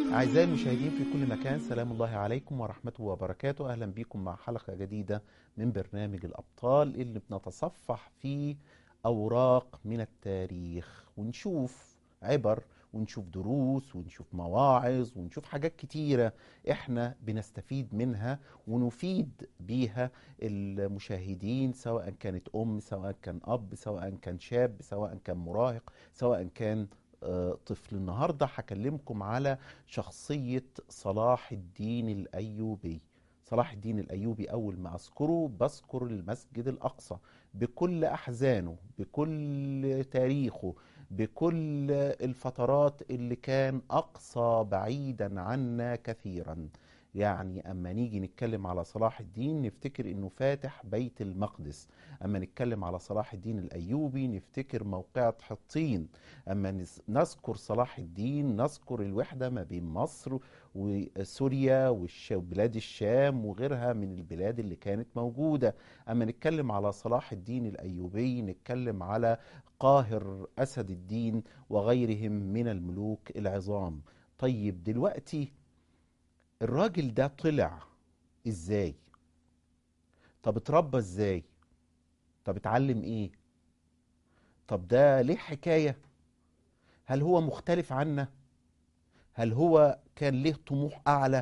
أعزائي المشاهدين في كل مكان سلام الله عليكم ورحمته وبركاته أهلا بكم مع حلقة جديدة من برنامج الأبطال اللي بنتصفح فيه أوراق من التاريخ ونشوف عبر ونشوف دروس ونشوف مواعظ ونشوف حاجات كتيرة احنا بنستفيد منها ونفيد بيها المشاهدين سواء كانت أم سواء كان أب سواء كان شاب سواء كان مراهق سواء كان آه، طفل النهاردة هكلمكم على شخصية صلاح الدين الأيوبي صلاح الدين الأيوبي أول ما أذكره بذكر المسجد الأقصى بكل أحزانه بكل تاريخه بكل الفترات اللي كان أقصى بعيدا عنا كثيرا يعني أما نيجي نتكلم على صلاح الدين نفتكر إنه فاتح بيت المقدس أما نتكلم على صلاح الدين الأيوبي نفتكر موقعة حطين أما نس- نذكر صلاح الدين نذكر الوحدة ما بين مصر وسوريا والش- وبلاد الشام وغيرها من البلاد اللي كانت موجودة أما نتكلم على صلاح الدين الأيوبي نتكلم على قاهر أسد الدين وغيرهم من الملوك العظام طيب دلوقتي الراجل ده طلع ازاي طب اتربى ازاي طب اتعلم ايه طب ده ليه حكاية هل هو مختلف عنا هل هو كان ليه طموح اعلى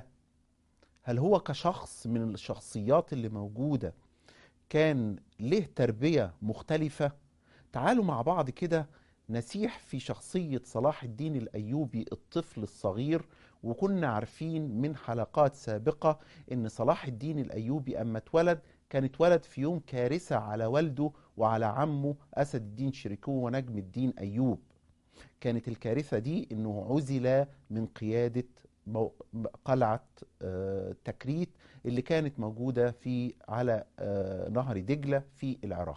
هل هو كشخص من الشخصيات اللي موجودة كان ليه تربية مختلفة تعالوا مع بعض كده نسيح في شخصية صلاح الدين الأيوبي الطفل الصغير وكنا عارفين من حلقات سابقة إن صلاح الدين الأيوبي أما اتولد كان اتولد في يوم كارثة على والده وعلى عمه أسد الدين شريكو ونجم الدين أيوب كانت الكارثة دي إنه عزل من قيادة مو- قلعة آه، تكريت اللي كانت موجودة في على آه، نهر دجلة في العراق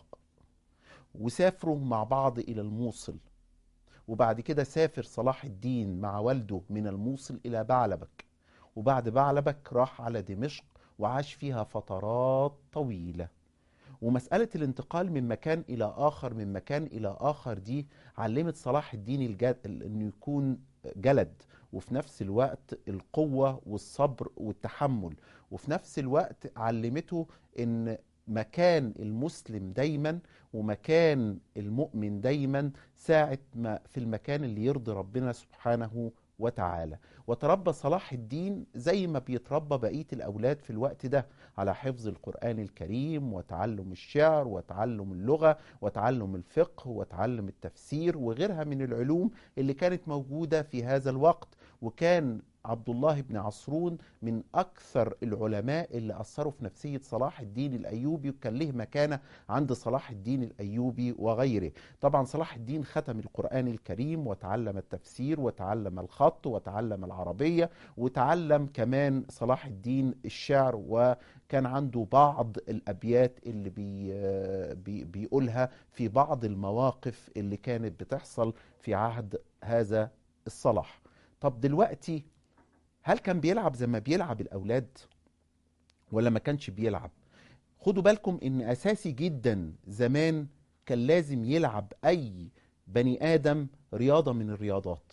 وسافروا مع بعض إلى الموصل وبعد كده سافر صلاح الدين مع والده من الموصل إلى بعلبك وبعد بعلبك راح على دمشق وعاش فيها فترات طويلة ومسألة الانتقال من مكان إلى آخر من مكان إلى آخر دي علمت صلاح الدين الجد إنه يكون جلد وفي نفس الوقت القوة والصبر والتحمل وفي نفس الوقت علمته إن مكان المسلم دايما ومكان المؤمن دايما ساعة ما في المكان اللي يرضي ربنا سبحانه وتعالى وتربى صلاح الدين زي ما بيتربى بقية الأولاد في الوقت ده على حفظ القرآن الكريم وتعلم الشعر وتعلم اللغة وتعلم الفقه وتعلم التفسير وغيرها من العلوم اللي كانت موجودة في هذا الوقت وكان عبد الله بن عصرون من أكثر العلماء اللي أثروا في نفسية صلاح الدين الأيوبي وكان له مكانة عند صلاح الدين الأيوبي وغيره طبعا صلاح الدين ختم القرآن الكريم وتعلم التفسير وتعلم الخط وتعلم العربية وتعلم كمان صلاح الدين الشعر وكان عنده بعض الأبيات اللي بي بي بيقولها في بعض المواقف اللي كانت بتحصل في عهد هذا الصلاح طب دلوقتي هل كان بيلعب زي ما بيلعب الأولاد ولا ما كانش بيلعب خدوا بالكم ان اساسي جدا زمان كان لازم يلعب اي بني ادم رياضه من الرياضات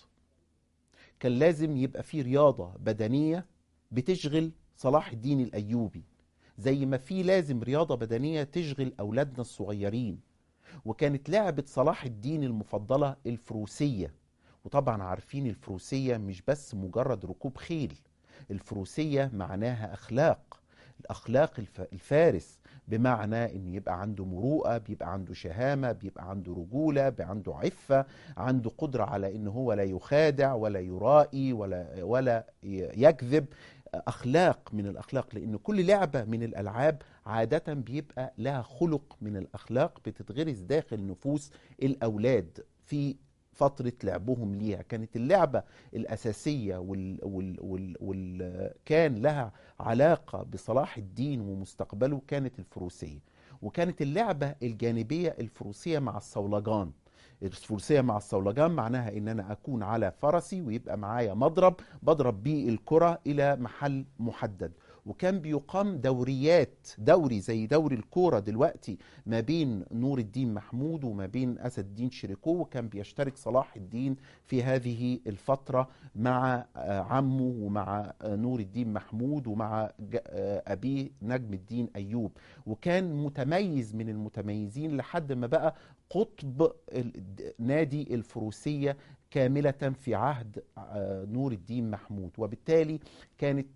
كان لازم يبقى في رياضه بدنيه بتشغل صلاح الدين الايوبي زي ما في لازم رياضه بدنيه تشغل اولادنا الصغيرين وكانت لعبه صلاح الدين المفضله الفروسيه وطبعا عارفين الفروسيه مش بس مجرد ركوب خيل الفروسيه معناها اخلاق الاخلاق الف- الفارس بمعنى ان يبقى عنده مروءه بيبقى عنده شهامه بيبقى عنده رجوله بيبقى عنده عفه عنده قدره على ان هو لا يخادع ولا يرائي ولا ولا ي- يكذب اخلاق من الاخلاق لان كل لعبه من الالعاب عاده بيبقى لها خلق من الاخلاق بتتغرس داخل نفوس الاولاد في فترة لعبهم ليها كانت اللعبة الأساسية وال وال وال وال كان لها علاقة بصلاح الدين ومستقبله كانت الفروسية وكانت اللعبة الجانبية الفروسية مع الصولجان الفروسية مع الصولجان معناها ان انا اكون على فرسي ويبقى معايا مضرب بضرب بيه الكرة الى محل محدد وكان بيقام دوريات دوري زي دوري الكوره دلوقتي ما بين نور الدين محمود وما بين اسد الدين شريكو وكان بيشترك صلاح الدين في هذه الفتره مع آه، عمه ومع آه، نور الدين محمود ومع ج- آه، ابيه نجم الدين ايوب وكان متميز من المتميزين لحد ما بقى قطب ال- نادي الفروسيه كامله في عهد آه، نور الدين محمود وبالتالي كانت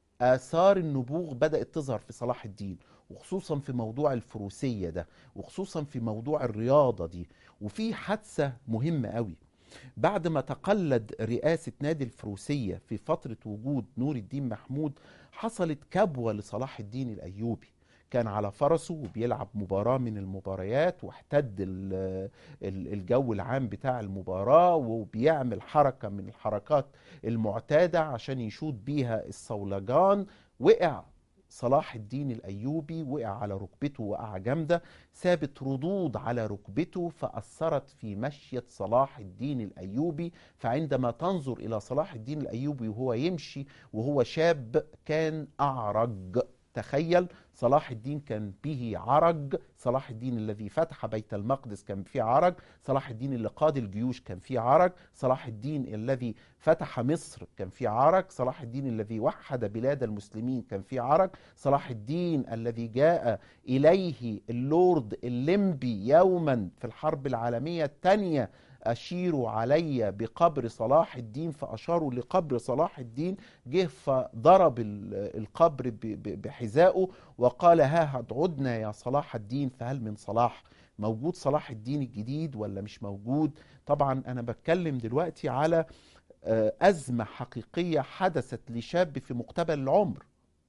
آثار النبوغ بدأت تظهر في صلاح الدين وخصوصا في موضوع الفروسية ده وخصوصا في موضوع الرياضة دي وفي حادثة مهمة قوي بعد ما تقلد رئاسة نادي الفروسية في فترة وجود نور الدين محمود حصلت كبوة لصلاح الدين الأيوبي كان على فرسه وبيلعب مباراة من المباريات واحتد ال- ال- الجو العام بتاع المباراة وبيعمل حركة من الحركات المعتادة عشان يشوط بيها الصولجان وقع صلاح الدين الأيوبي وقع على ركبته وقع جامدة سابت ردود على ركبته فأثرت في مشية صلاح الدين الأيوبي فعندما تنظر إلى صلاح الدين الأيوبي وهو يمشي وهو شاب كان أعرج تخيل صلاح الدين كان به عرج صلاح الدين الذي فتح بيت المقدس كان فيه عرج صلاح الدين اللي قاد الجيوش كان فيه عرج صلاح الدين الذي فتح مصر كان فيه عرج صلاح الدين الذي وحد بلاد المسلمين كان فيه عرج صلاح الدين الذي جاء إليه اللورد الليمبي يوما في الحرب العالمية الثانية أشيروا علي بقبر صلاح الدين فأشاروا لقبر صلاح الدين جه فضرب ال- القبر ب- ب- بحذائه وقال ها هد عدنا يا صلاح الدين فهل من صلاح موجود صلاح الدين الجديد ولا مش موجود طبعا أنا بتكلم دلوقتي على آه، أزمة حقيقية حدثت لشاب في مقتبل العمر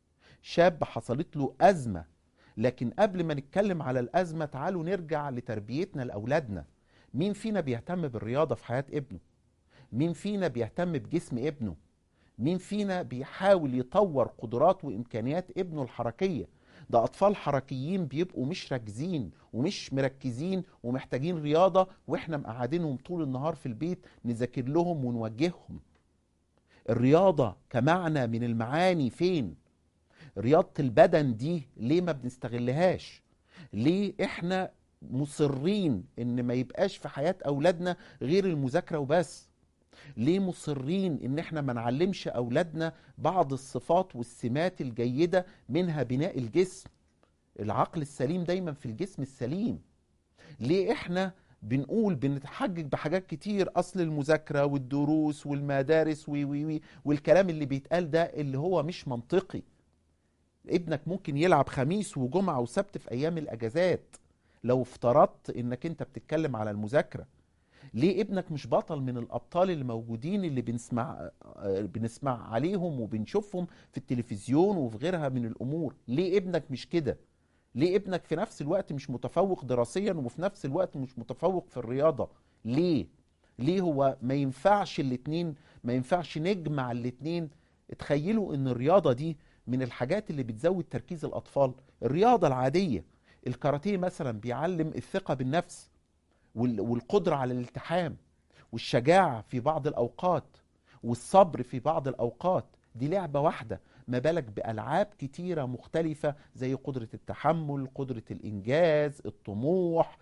شاب حصلت له أزمة لكن قبل ما نتكلم على الأزمة تعالوا نرجع لتربيتنا لأولادنا مين فينا بيهتم بالرياضة في حياة ابنه مين فينا بيهتم بجسم ابنه مين فينا بيحاول يطور قدرات وإمكانيات ابنه الحركية ده أطفال حركيين بيبقوا مش راكزين ومش مركزين ومحتاجين رياضة وإحنا مقعدينهم طول النهار في البيت نذاكر لهم ونوجههم الرياضة كمعنى من المعاني فين رياضة البدن دي ليه ما بنستغلهاش ليه احنا مصرين ان ما يبقاش في حياة اولادنا غير المذاكرة وبس ليه مصرين ان احنا ما نعلمش اولادنا بعض الصفات والسمات الجيدة منها بناء الجسم العقل السليم دايما في الجسم السليم ليه احنا بنقول بنتحجج بحاجات كتير اصل المذاكره والدروس والمدارس وي وي وي والكلام اللي بيتقال ده اللي هو مش منطقي ابنك ممكن يلعب خميس وجمعه وسبت في ايام الاجازات لو افترضت انك انت بتتكلم على المذاكره ليه ابنك مش بطل من الابطال اللي موجودين اللي بنسمع آه، بنسمع عليهم وبنشوفهم في التلفزيون وفي غيرها من الامور ليه ابنك مش كده ليه ابنك في نفس الوقت مش متفوق دراسيا وفي نفس الوقت مش متفوق في الرياضة ليه ليه هو ما ينفعش الاتنين ما ينفعش نجمع الاتنين تخيلوا ان الرياضة دي من الحاجات اللي بتزود تركيز الاطفال الرياضة العادية الكاراتيه مثلا بيعلم الثقة بالنفس وال- والقدرة على الالتحام والشجاعة في بعض الأوقات والصبر في بعض الأوقات دي لعبة واحدة ما بالك بألعاب كتيرة مختلفة زي قدرة التحمل قدرة الإنجاز الطموح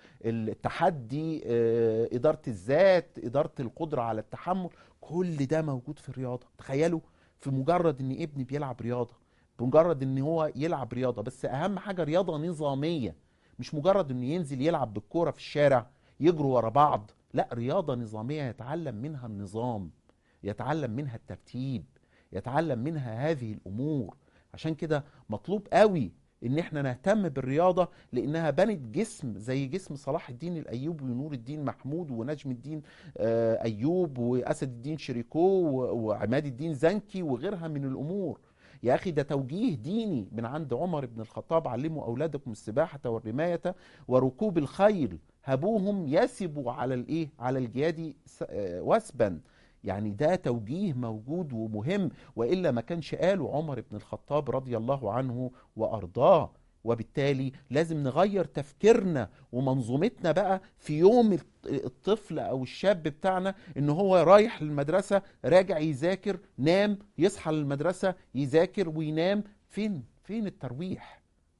التحدي آه، إدارة الذات إدارة القدرة على التحمل كل ده موجود في الرياضة تخيلوا في مجرد ان ابني بيلعب رياضة بمجرد ان هو يلعب رياضة بس اهم حاجة رياضة نظامية مش مجرد انه ينزل يلعب بالكورة في الشارع يجروا ورا بعض لا رياضة نظامية يتعلم منها النظام يتعلم منها الترتيب يتعلم منها هذه الامور عشان كده مطلوب قوي ان احنا نهتم بالرياضة لانها بنت جسم زي جسم صلاح الدين الايوبي ونور الدين محمود ونجم الدين آه، ايوب واسد الدين شريكو و- وعماد الدين زنكي وغيرها من الامور يا اخي ده توجيه ديني من عند عمر بن الخطاب علموا اولادكم السباحه والرمايه وركوب الخيل هبوهم يسبوا على الايه على الجياد س- آه، وسبا يعني ده توجيه موجود ومهم والا ما كانش قاله عمر بن الخطاب رضي الله عنه وارضاه وبالتالي لازم نغير تفكيرنا ومنظومتنا بقى في يوم الط- الطفل او الشاب بتاعنا ان هو رايح للمدرسه راجع يذاكر نام يصحى للمدرسه يذاكر وينام فين فين الترويح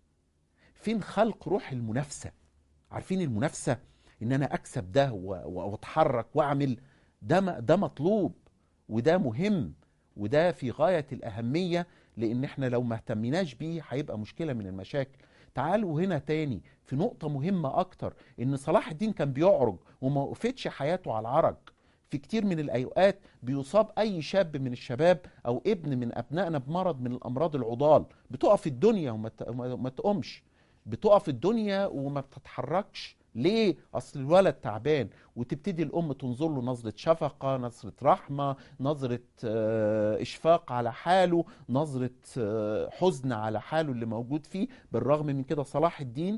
فين خلق روح المنافسه عارفين المنافسه ان انا اكسب ده و- و- واتحرك واعمل ده م- ده مطلوب وده مهم وده في غايه الاهميه لان احنا لو ما اهتمناش بيه هيبقى مشكله من المشاكل تعالوا هنا تاني في نقطة مهمة أكتر إن صلاح الدين كان بيعرج وما وقفتش حياته على العرج في كتير من الأوقات بيصاب أي شاب من الشباب أو ابن من أبنائنا بمرض من الأمراض العضال بتقف الدنيا وما ت- وما- ما تقومش بتقف الدنيا وما بتتحركش ليه؟ أصل الولد تعبان وتبتدي الأم تنظر له نظرة شفقة نظرة رحمة نظرة آه، إشفاق على حاله نظرة آه، حزن على حاله اللي موجود فيه بالرغم من كده صلاح الدين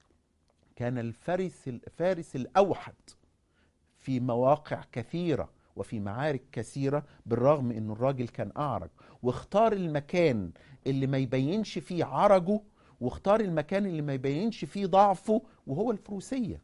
كان الفارس الفارس الأوحد في مواقع كثيرة وفي معارك كثيرة بالرغم انه الراجل كان اعرج واختار المكان اللي ما يبينش فيه عرجه واختار المكان اللي ما يبينش فيه ضعفه وهو الفروسية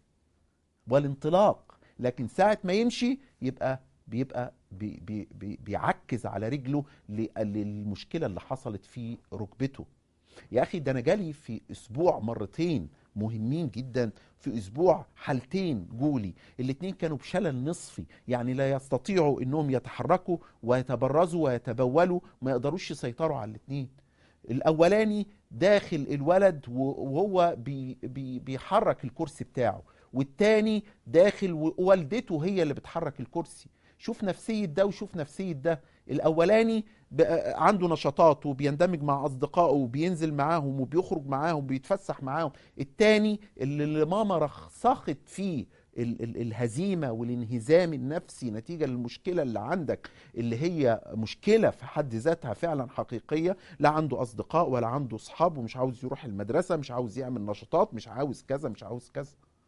والانطلاق لكن ساعة ما يمشي يبقى بيبقى بي بي بي بيعكز على رجله ل- للمشكلة اللي حصلت في ركبته يا اخي ده انا جالي في اسبوع مرتين مهمين جدا في اسبوع حالتين جولي الاتنين كانوا بشلل نصفي يعني لا يستطيعوا انهم يتحركوا ويتبرزوا ويتبولوا ما يقدروش يسيطروا على الاتنين الاولاني داخل الولد وهو بي بي بيحرك الكرسي بتاعه والتاني داخل ووالدته هي اللي بتحرك الكرسي شوف نفسية ده وشوف نفسية ده الأولاني بقى عنده نشاطات وبيندمج مع أصدقائه وبينزل معاهم وبيخرج معاهم وبيتفسح معاهم التاني اللي اللي ماما رسخت فيه ال- ال- الهزيمة والانهزام النفسي نتيجة للمشكلة اللي عندك اللي هي مشكلة في حد ذاتها فعلا حقيقية لا عنده أصدقاء ولا عنده أصحاب ومش عاوز يروح المدرسة مش عاوز يعمل نشاطات مش عاوز كذا مش عاوز كذا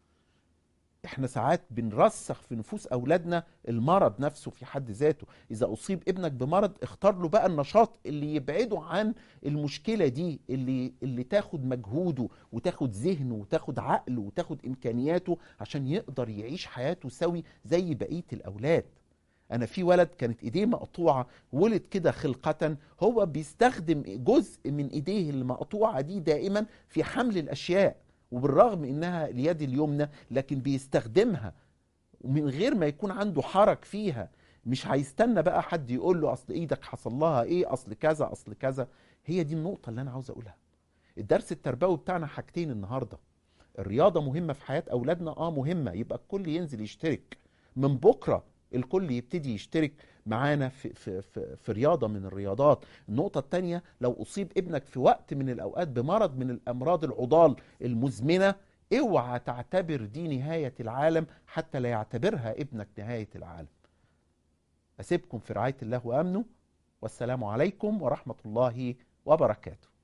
احنا ساعات بنرسخ في نفوس اولادنا المرض نفسه في حد ذاته اذا اصيب ابنك بمرض اختار له بقى النشاط اللي يبعده عن المشكله دي اللي اللي تاخد مجهوده وتاخد ذهنه وتاخد عقله وتاخد امكانياته عشان يقدر يعيش حياته سوي زي بقيه الاولاد انا في ولد كانت ايديه مقطوعه ولد كده خلقه هو بيستخدم جزء من ايديه المقطوعه دي دائما في حمل الاشياء وبالرغم انها اليد اليمنى لكن بيستخدمها ومن غير ما يكون عنده حرج فيها مش هيستنى بقى حد يقول له اصل ايدك حصل لها ايه اصل كذا اصل كذا هي دي النقطه اللي انا عاوز اقولها الدرس التربوي بتاعنا حاجتين النهارده الرياضه مهمه في حياه اولادنا اه مهمه يبقى الكل ينزل يشترك من بكره الكل يبتدي يشترك معانا في, في, في, في رياضة من الرياضات النقطة التانية لو أصيب ابنك في وقت من الأوقات بمرض من الأمراض العضال المزمنة اوعى تعتبر دي نهاية العالم حتى لا يعتبرها ابنك نهاية العالم أسيبكم في رعاية الله وأمنه والسلام عليكم ورحمة الله وبركاته